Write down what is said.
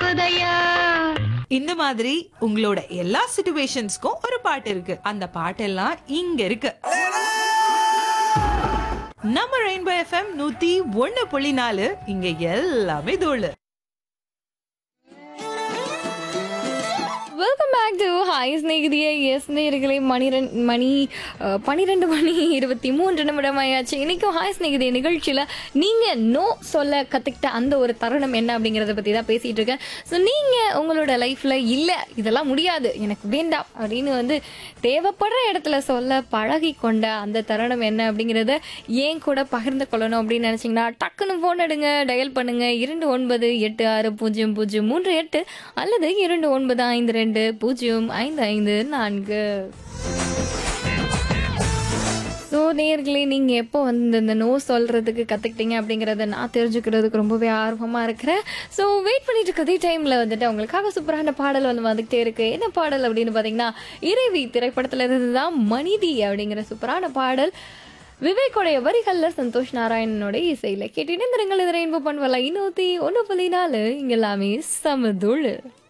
போதையா இந்த மாதிரி உங்களோட எல்லா சிச்சுவேஷன்ஸ்க்கும் ஒரு பாட்டு இருக்கு அந்த பாட்டெல்லாம் இங்க இருக்கு நம்ம ரெயின்போ எஃப்எம் நூத்தி ஒண்ணு புள்ளி நாலு இங்க எல்லாமே தோழு welcome back to hi Snehithiye yes நேர்களே மணிரெண் மணி அஹ், பன்னிரெண்டு மணி இருபத்தி மூன்று நிமிடம் ஆயாச்சு இன்னைக்கும் ஹாய் ஸ்நேகிதிய நிகழ்ச்சியில் நீங்கள் நோ சொல்ல கற்றுக்கிட்ட அந்த ஒரு தருணம் என்ன அப்படிங்கிறத பற்றி தான் பேசிகிட்டு இருக்கேன் ஸோ நீங்கள் உங்களோட லைஃப்பில் இல்லை இதெல்லாம் முடியாது எனக்கு வேண்டாம் அப்படின்னு வந்து தேவைப்படுற இடத்துல சொல்ல பழகி கொண்ட அந்த தருணம் என்ன அப்படிங்கிறத ஏன் கூட பகிர்ந்து கொள்ளணும் அப்படின்னு நினச்சிங்கன்னா டக்குன்னு ஃபோன் எடுங்க டயல் பண்ணுங்க இரண்டு ஒன்பது எட்டு ஆறு பூஜ்ஜியம் பூஜ்ஜியம் மூன்று எட்டு அல்லது இரண்டு ஒன்பது ஐந்து ரெண்டு பூஜ்ஜியம் ஐந்து ஐந்து நான்கு ஸோ நேர்களே நீங்கள் எப்போ வந்து இந்த நோ சொல்கிறதுக்கு கற்றுக்கிட்டீங்க அப்படிங்கிறத நான் தெரிஞ்சுக்கிறதுக்கு ரொம்பவே ஆர்வமாக இருக்கிறேன் ஸோ வெயிட் பண்ணிட்டு இருக்க அதே டைமில் வந்துட்டு உங்களுக்காக சூப்பரான பாடல் வந்து வந்துகிட்டே இருக்கு என்ன பாடல் அப்படின்னு பார்த்தீங்கன்னா இறைவி திரைப்படத்தில் இருந்து தான் மனிதி அப்படிங்கிற சூப்பரான பாடல் விவேக்கோடைய வரிகளில் சந்தோஷ் நாராயணனோட இசையில் கேட்டு இணைந்திருங்கள் இது ரெயின்போ பண்ணுவல இன்னூற்றி ஒன்று புள்ளி நாலு இங்கே எல்லாமே சமதுள்